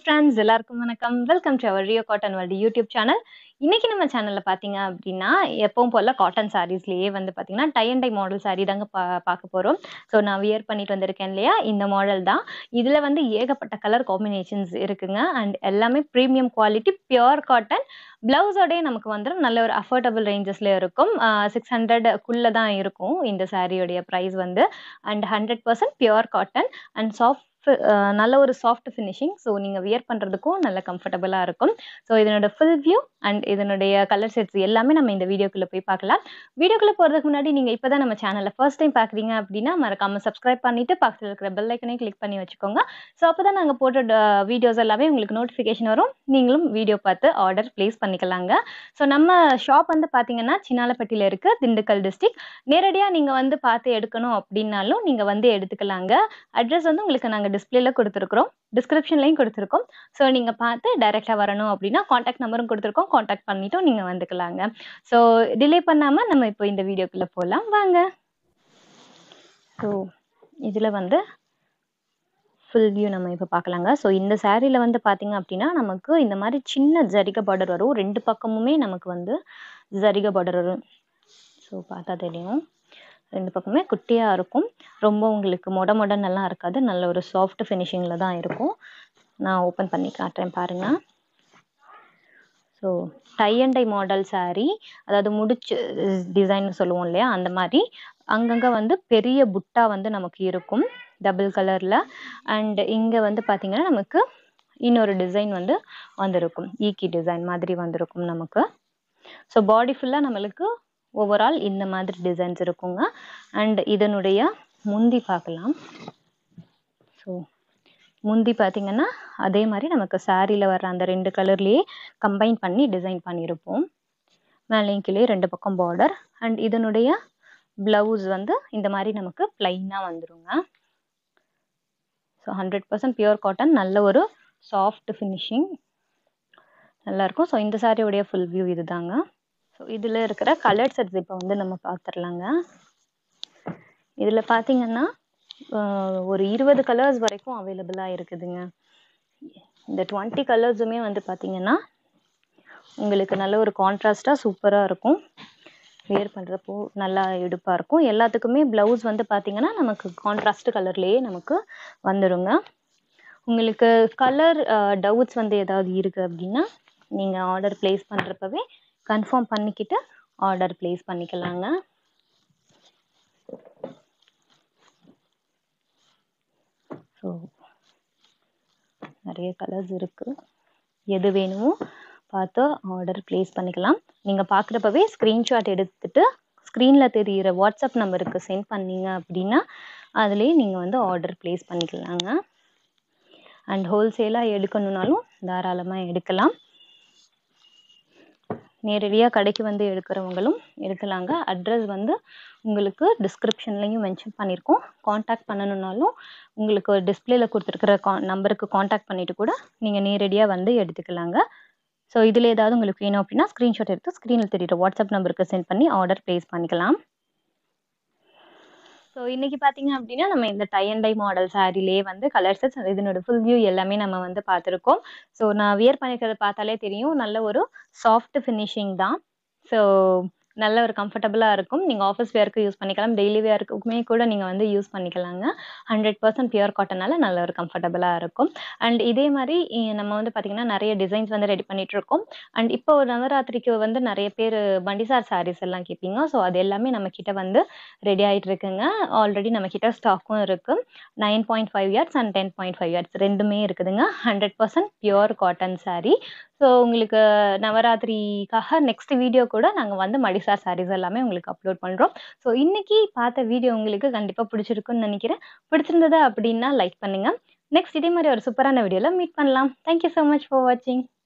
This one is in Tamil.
ஃப்ரெண்ட்ஸ் எல்லாருக்கும் வணக்கம் welcome to our Rio cotton world YouTube channel இன்னைக்கு நம்ம சேனல்ல பாத்தீங்க அப்படின்னா எப்பவும் போல காட்டன் சாரீஸ்லயே வந்து பாத்தீங்கன்னா tie and tie model sari தாங்க பா பார்க்க போறோம் ஸோ நான் வியர் பண்ணிட்டு வந்திருக்கேன் இல்லையா இந்த மாடல் தான் இதுல வந்து ஏகப்பட்ட கலர் காம்பினேஷன்ஸ் இருக்குங்க அண்ட் எல்லாமே ப்ரீமியம் குவாலிட்டி பியோர் காட்டன் பிளவுஸோடய நமக்கு வந்து நல்ல ஒரு அஃபோர்டபுள் ரேஞ்சஸ்ல இருக்கும் சிக்ஸ் ஹண்ட்ரட்குள்ள தான் இருக்கும் இந்த சாரியோடைய ப்ரைஸ் வந்து and hundred percent pure cotton and soft நல்ல ஒரு சாஃப்ட் ஃபினிஷிங் ஸோ நீங்கள் வியர் பண்ணுறதுக்கும் நல்ல கம்ஃபர்டபுளாக இருக்கும் ஸோ இதனோட ஃபுல் வியூ அண்ட் இதனுடைய கலர் செட்ஸ் எல்லாமே நம்ம இந்த வீடியோக்குள்ளே போய் பார்க்கலாம் வீடியோக்குள்ளே போகிறதுக்கு முன்னாடி நீங்கள் இப்போ தான் நம்ம சேனலில் ஃபர்ஸ்ட் டைம் பார்க்குறீங்க அப்படின்னா மறக்காமல் சப்ஸ்கிரைப் பண்ணிவிட்டு பக்கத்தில் இருக்கிற பெல் ஐக்கனையும் கிளிக் பண்ணி வச்சுக்கோங்க ஸோ அப்போ தான் நாங்கள் போட்ட வீடியோஸ் எல்லாமே உங்களுக்கு நோட்டிஃபிகேஷன் வரும் நீங்களும் வீடியோ பார்த்து ஆர்டர் ப்ளேஸ் பண்ணிக்கலாங்க ஸோ நம்ம ஷாப் வந்து பார்த்தீங்கன்னா சின்னாலப்பட்டியில் இருக்குது திண்டுக்கல் டிஸ்ட்ரிக் நேரடியாக நீங்கள் வந்து பார்த்து எடுக்கணும் அப்படின்னாலும் நீங்கள் வந்து எடுத்துக்கலாங்க அட்ரஸ் வந்து உங்களுக்கு நாங்கள் டிஸ்பிளேல கொடுத்துருக்குறோம் டிஸ்கிரிப்ஷன்லையும் கொடுத்துருக்கோம் ஸோ நீங்கள் பார்த்து டைரெக்டாக வரணும் அப்படின்னா காண்டாக்ட் நம்பரும் கொடுத்துருக்கோம் காண்டாக்ட் பண்ணிட்டும் நீங்கள் வந்துக்கலாங்க ஸோ டிலே பண்ணாமல் நம்ம இப்போ இந்த வீடியோக்குள்ளே போகலாம் வாங்க ஸோ இதில் வந்து ஃபுல் வியூ நம்ம இப்போ பார்க்கலாங்க ஸோ இந்த சேரீயில் வந்து பார்த்தீங்க அப்படின்னா நமக்கு இந்த மாதிரி சின்ன ஜரிக பார்டர் வரும் ரெண்டு பக்கமுமே நமக்கு வந்து ஜரிக பார்டர் வரும் ஸோ பார்த்தா தெரியும் ரெண்டு பக்கமே குட்டியாக இருக்கும் ரொம்ப உங்களுக்கு மொட மொடன்னெல்லாம் இருக்காது நல்ல ஒரு சாஃப்ட் ஃபினிஷிங்கில் தான் இருக்கும் நான் ஓப்பன் பண்ணி காட்டுறேன் பாருங்கள் so tie and tie model sari அதாவது முடிச்சு டிசைன் சொல்லுவோம் இல்லையா அந்த மாதிரி அங்கங்கே வந்து பெரிய புட்டா வந்து நமக்கு இருக்கும் டபுள் கலரில் அண்ட் இங்கே வந்து பார்த்திங்கன்னா நமக்கு இன்னொரு டிசைன் வந்து வந்திருக்கும் ஈக்கி டிசைன் மாதிரி வந்திருக்கும் நமக்கு ஸோ பாடி ஃபுல்லாக நம்மளுக்கு ஓவரால் இந்த மாதிரி டிசைன்ஸ் இருக்குங்க அண்ட் இதனுடைய முந்தி பார்க்கலாம் ஸோ முந்தி பார்த்தீங்கன்னா அதே மாதிரி நமக்கு சாரியில் வர்ற அந்த ரெண்டு கலர்லேயே கம்பைன் பண்ணி டிசைன் பண்ணியிருப்போம் மேலேயும் கீழே ரெண்டு பக்கம் பார்டர் அண்ட் இதனுடைய ப்ளவுஸ் வந்து இந்த மாதிரி நமக்கு ப்ளைனாக வந்துருங்க so hundred percent pure cotton நல்ல ஒரு சாஃப்ட் ஃபினிஷிங் நல்லாயிருக்கும் ஸோ இந்த சாரியோடைய ஃபுல் வியூ இது தாங்க ஸோ இதில் இருக்கிற கலர் செட்ஸ் இப்போ வந்து நம்ம பார்த்துடலாங்க இதில் பார்த்தீங்கன்னா ஒரு இருபது கலர்ஸ் வரைக்கும் அவைலபிளாக இருக்குதுங்க இந்த டுவெண்ட்டி கலர்ஸுமே வந்து பார்த்தீங்கன்னா உங்களுக்கு நல்ல ஒரு கான்ட்ராஸ்டாக சூப்பராக இருக்கும் வேர் பண்ணுறப்போ நல்லா எடுப்பாக இருக்கும் எல்லாத்துக்குமே ப்ளவுஸ் வந்து பார்த்தீங்கன்னா நமக்கு கான்ட்ராஸ்ட் கலர்லேயே நமக்கு வந்துடுங்க உங்களுக்கு கலர் டவுட்ஸ் வந்து ஏதாவது இருக்குது அப்படின்னா நீங்கள் ஆர்டர் ப்ளேஸ் பண்ணுறப்பவே கன்ஃபார்ம் பண்ணிக்கிட்டு ஆர்டர் ப்ளேஸ் பண்ணிக்கலாங்க ஸோ நிறைய கலர்ஸ் இருக்குது எது வேணுமோ பார்த்து ஆர்டர் ப்ளேஸ் பண்ணிக்கலாம் நீங்கள் பார்க்குறப்பவே ஸ்க்ரீன்ஷாட் எடுத்துகிட்டு ஸ்க்ரீனில் தெரிகிற வாட்ஸ்அப் நம்பருக்கு சென்ட் பண்ணீங்க அப்படின்னா அதுலேயே நீங்கள் வந்து ஆர்டர் ப்ளேஸ் பண்ணிக்கலாங்க அண்ட் ஹோல்சேலாக எடுக்கணுன்னாலும் தாராளமாக எடுக்கலாம் நேரடியாக கடைக்கு வந்து எடுக்கிறவங்களும் எடுக்கலாங்க அட்ரஸ் வந்து உங்களுக்கு டிஸ்கிரிப்ஷன்லேயும் மென்ஷன் பண்ணியிருக்கோம் காண்டாக்ட் பண்ணணுன்னாலும் உங்களுக்கு டிஸ்பிளேல கொடுத்துருக்குற கா நம்பருக்கு காண்டாக்ட் பண்ணிவிட்டு கூட நீங்கள் நேரடியாக வந்து எடுத்துக்கலாங்க ஸோ இதில் ஏதாவது உங்களுக்கு வேணும் அப்படின்னா ஸ்க்ரீன்ஷாட் எடுத்து ஸ்க்ரீனில் தெரியுற வாட்ஸ்அப் நம்பருக்கு சென்ட் பண்ணி ஆர்டர் ப்ளேஸ் பண்ணிக்கலாம் ஸோ இன்னைக்கு பார்த்தீங்க அப்படின்னா நம்ம இந்த டை அண்ட் டை மாடல் சாரிலேயே வந்து கலர் செட்ஸ் இதனோட ஃபுல் வியூ எல்லாமே நம்ம வந்து பார்த்துருக்கோம் ஸோ நான் வியர் பண்ணிக்கிறத பார்த்தாலே தெரியும் நல்ல ஒரு சாஃப்ட் ஃபினிஷிங் தான் ஸோ நல்ல ஒரு கம்ஃபர்டபுளாக இருக்கும் நீங்கள் ஆஃபீஸ் வேருக்கு யூஸ் பண்ணிக்கலாம் டெய்லி வேருக்குமே கூட நீங்கள் வந்து யூஸ் பண்ணிக்கலாங்க ஹண்ட்ரட் பர்சன்ட் பியூர் காட்டனால நல்ல ஒரு கம்ஃபர்டபுளாக இருக்கும் அண்ட் இதே மாதிரி நம்ம வந்து பார்த்திங்கன்னா நிறைய டிசைன்ஸ் வந்து ரெடி பண்ணிட்டு இருக்கோம் அண்ட் இப்போ ஒரு நவராத்திரிக்கு வந்து நிறைய பேர் பண்டிசார் சாரீஸ் எல்லாம் கேட்பீங்க ஸோ அது எல்லாமே நம்ம கிட்ட வந்து ரெடி ஆகிட்டு இருக்குங்க ஆல்ரெடி நம்ம கிட்ட ஸ்டாக்கும் இருக்கு nine point five years and ten point five years ரெண்டுமே இருக்குதுங்க hundred percent pure cotton sari so உங்களுக்கு நவராத்திரிக்காக நெக்ஸ்ட் வீடியோ கூட நாங்கள் வந்து மடிசார் சாரீஸ் எல்லாமே உங்களுக்கு அப்லோட் பண்ணுறோம் ஸோ இன்னைக்கு பார்த்த வீடியோ உங்களுக்கு கண்டிப்பாக பிடிச்சிருக்குன்னு நினைக்கிறேன் பிடிச்சிருந்தது அப்படின்னா லைக் பண்ணுங்க நெக்ஸ்ட் இதே மாதிரி ஒரு சூப்பரான வீடியோவில் மீட் பண்ணலாம் தேங்க்யூ ஸோ மச் ஃபார் வாட்சிங்